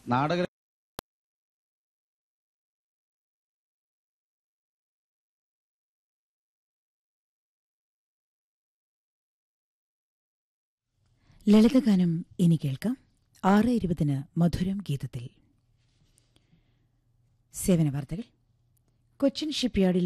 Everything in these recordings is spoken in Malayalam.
നാടക ലളിതഗാനം ഇനി കേൾക്കാം ആറ് ഇരുപതിന് മധുരം ഗീതത്തിൽ സേവന വാർത്തകൾ കൊച്ചിൻ ഷിപ്പ്യാർഡിൽ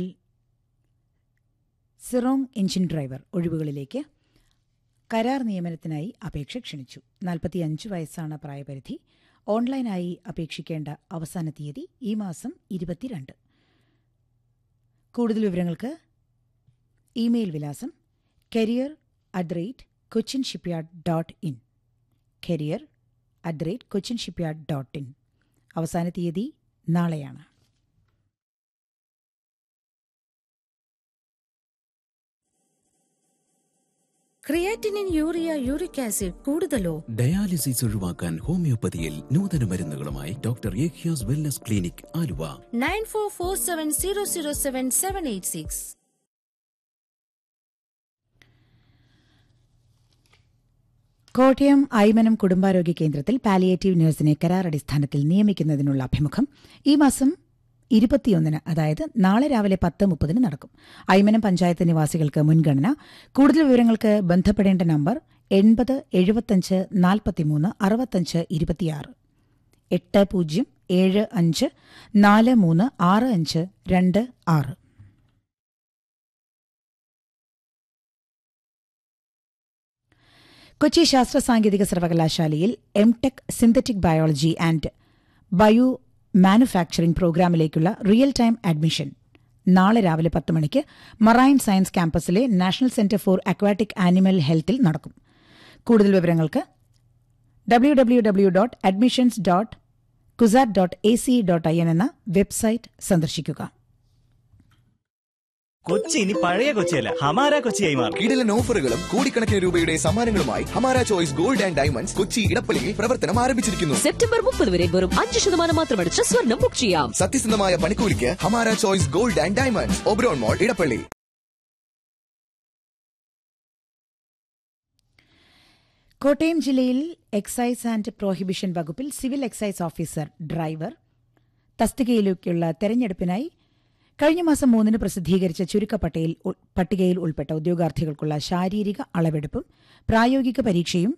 സിറോങ് എഞ്ചിൻ ഡ്രൈവർ ഒഴിവുകളിലേക്ക് കരാർ നിയമനത്തിനായി അപേക്ഷ ക്ഷണിച്ചു നാൽപ്പത്തിയഞ്ച് വയസ്സാണ് പ്രായപരിധി ഓൺലൈനായി അപേക്ഷിക്കേണ്ട അവസാന തീയതി ഈ മാസം ഇരുപത്തിരണ്ട് കൂടുതൽ വിവരങ്ങൾക്ക് ഇമെയിൽ വിലാസം career at the rate Cochin shipyard dot in career at the rate Cochin shipyard dot in അവസാന തീയതി നാളെയാണ് ക്രിയാറ്റിനിൻ യൂറിയ യൂറിക് ആസിഡ് കൂടുതലോ ഡയാലിസിസ് ഒഴിവാക്കാൻ ഹോമിയോപ്പതിയിൽ നൂതന മരുന്നുകളുമായി ഡോക്ടർ ഏഖ്യാസ് wellness clinic Aluva nine four four seven zero zero seven seven eight six Kottayam Aymanam കുടുംബാരോഗ്യ കേന്ദ്രത്തിൽ പാലിയേറ്റീവ് നഴ്സിനെ കരാർ അടിസ്ഥാനത്തിൽ നിയമിക്കുന്നതിനുള്ള അഭിമുഖം ഈ മാസം ഇരുപത്തിയൊന്നിന് അതായത് നാളെ രാവിലെ പത്ത് മുപ്പതിന് നടക്കും ഐമനം പഞ്ചായത്ത് നിവാസികൾക്ക് മുൻഗണന കൂടുതൽ വിവരങ്ങൾക്ക് ബന്ധപ്പെടേണ്ട നമ്പർ എൺപത് എഴുപത്തഞ്ച് നാൽപ്പത്തിമൂന്ന് അറുപത്തഞ്ച് ഇരുപത്തിയാറ് എട്ട് പൂജ്യം ഏഴ് അഞ്ച് നാല് മൂന്ന് ആറ് അഞ്ച് രണ്ട് ആറ് കൊച്ചി ശാസ്ത്ര സാങ്കേതിക സർവകലാശാലയിൽ M tech synthetic biology and biomanufacturing പ്രോഗ്രാമിലേക്കുള്ള റിയൽ ടൈം അഡ്മിഷൻ നാളെ രാവിലെ പത്ത് മണിക്ക് മറൈൻ സയൻസ് ക്യാമ്പസിലെ national centre for aquatic animal ഹെൽത്തിൽ നടക്കും കൂടുതൽ വിവരങ്ങൾക്ക് W W W dot admissions dot CUSAT dot A C dot I N എന്ന വെബ്സൈറ്റ് സന്ദർശിക്കുക കൊച്ചി ഇനി പഴയ കൊച്ചിയല്ല ഹമാര കൊച്ചിയായി മാറും കിടിലൻ ഓഫറുകളും കോടിക്കണക്കിന് രൂപയുടെ സമ്മാനങ്ങളുമായി Hamara choice gold and diamonds Kochi ഇടപ്പള്ളിയിൽ പ്രവർത്തനം ആരംഭിച്ചിരിക്കുന്നു സെപ്റ്റംബർ മുപ്പത് വരെ വെറും അഞ്ച് ശതമാനം മാത്രമടിച്ച് സ്വർണം ബുക്ക് ചെയ്യാം സത്യസന്ധമായ പണിക്കൂലിക്ക് Hamara choice gold and diamonds Oberon mall Edappally Kottayam ജില്ലയിൽ എക്സൈസ് ആൻഡ് പ്രോഹിബിഷൻ വകുപ്പിൽ സിവിൽ എക്സൈസ് ഓഫീസർ ഡ്രൈവർ തസ്തികയിലേക്കുള്ള തെരഞ്ഞെടുപ്പിനായി കഴിഞ്ഞ മാസം മൂന്നിന് പ്രസിദ്ധീകരിച്ച ചുരുക്കപ്പട്ടയിൽ ഉൾ- പട്ടികയിൽ ഉൾപ്പെട്ട ഉദ്യോഗാർത്ഥികൾക്കുള്ള ശാരീരിക അളവെടുപ്പും പ്രായോഗിക പരീക്ഷയും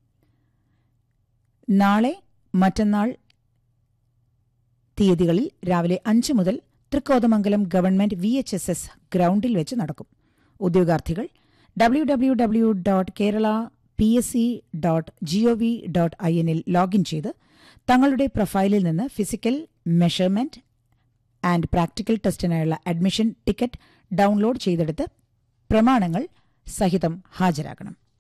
നാളെ മറ്റന്നാൾ തീയതികളിൽ രാവിലെ അഞ്ച് മുതൽ Thrikkothamangalam government V H S S ഗ്രൗണ്ടിൽ വെച്ച് നടക്കും ഉദ്യോഗാർത്ഥികൾ W W W dot Kerala P S C dot G O V dot I എന്നിൽ ലോഗിൻ ചെയ്ത് തങ്ങളുടെ പ്രൊഫൈലിൽ നിന്ന് ഫിസിക്കൽ മെഷർമെന്റ് ആൻഡ് പ്രാക്ടിക്കൽ ടെസ്റ്റിനായുള്ള അഡ്മിഷൻ ടിക്കറ്റ് ഡൗൺലോഡ് ചെയ്തെടുത്ത് പ്രമാണങ്ങൾ സഹിതം ഹാജരാകണം